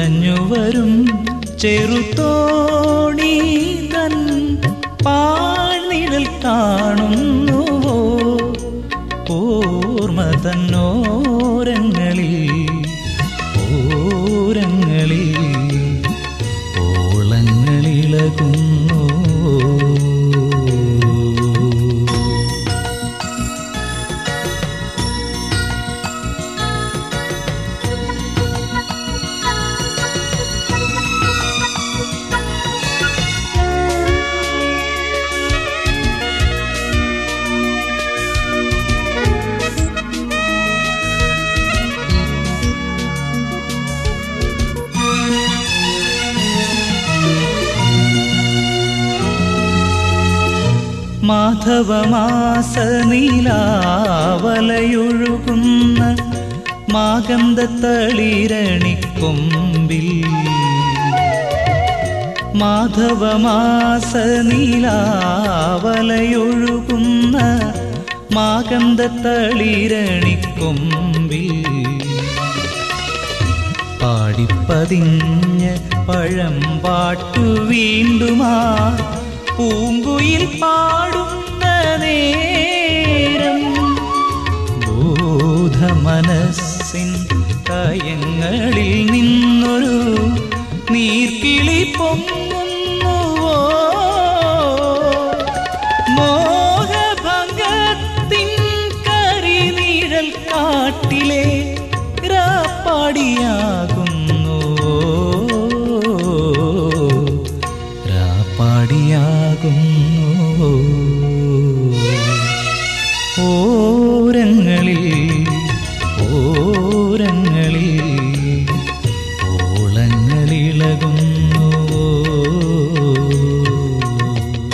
തുഴഞ്ഞുവരും ചെറുതോണി തൻ പാഴ്നിഴൽ കാണുന്നുവോ ഓർമ്മ തന്നോരങ്ങളിൽ ഓരങ്ങളിൽ ഓളങ്ങളിളകുന്നു മാധവമാസ നീലാവലയൊഴുകുന്ന മാകന്ത തളിരണിക്കൊമ്പിൽ മാധവമാസ നീലാവലയൊഴുകുന്ന മാകന്ത തളിരണിക്കൊമ്പിൽ പാടിപ്പതിഞ്ഞ പഴം പാട്ടു വീണ്ടുമാ പൂങ്കുയിൽ പാടുന്ന നേരം ബോധമനസ്സിൻ കയങ്ങളിൽ നിന്നൊരു നീർക്കിളി പൊങ്ങുന്നുവോ മോഹഭംഗത്തിൻ കരിനിഴൽ കാട്ടിലെ രാപ്പാടിയാകുന്നുവോ രാപ്പാടിയാകുന്നുവോ ഓരങ്ങളിൽ ഓരങ്ങളിൽ ഓളങ്ങളിളകുന്നുവോ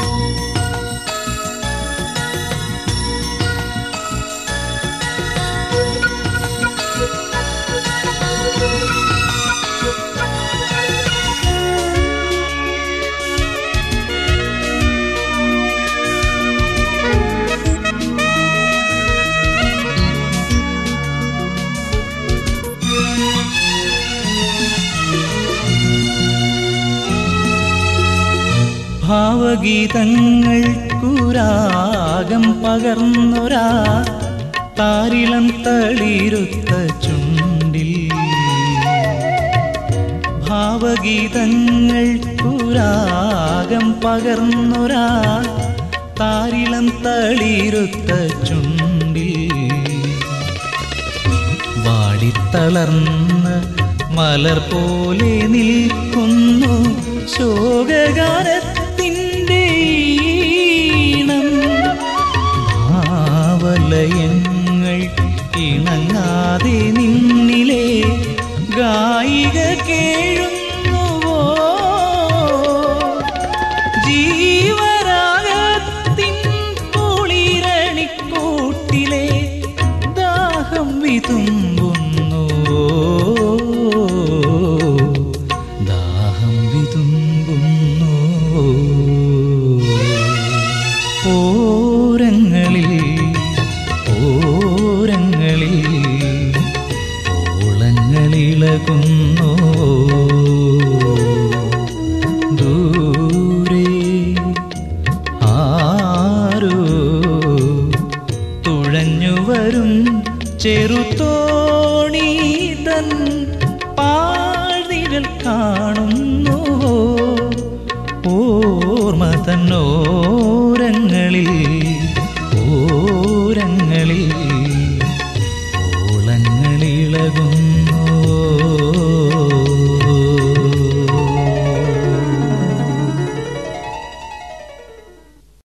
ഭാവഗീതങ്ങൾക്കുരാഗം പകർന്നൊരാ താരിളം തളിരുത്ത ചുണ്ടിൽ ഭാവഗീതങ്ങൾക്കുരാഗം പകർന്നൊരാ താരിളം തളിരുത്ത ചുണ്ടിൽ വാടിത്തളർന്ന മലർ പോലെ നിൽക്കുന്നു ശോകഗാനത്തിൻ്റെ ഈണം ഭാവലയങ്ങൾ ഇണങ്ങാതെ നിന്നിലെ ഗായിക കേഴുന്നുവോ ജീവരാഗത്തിൻ കുളിരണിക്കൂട്ടിലെ ദാഹം വിതുമ്പുന്നുവോ ദാഹം വിതുമ്പുന്നുവോ ഓരങ്ങളിൽ ഓരങ്ങളിൽ ഓളങ്ങളിളകുന്നു ദൂരെ ആരോ തുഴഞ്ഞുവരും ചെറുതോണി തൻ പാഴ്നിഴൽ കാണുന്നുവോ ഓർമ്മ തന്നോരങ്ങളിൽ ഓരങ്ങളിൽ ഓളങ്ങളിളകുന്നു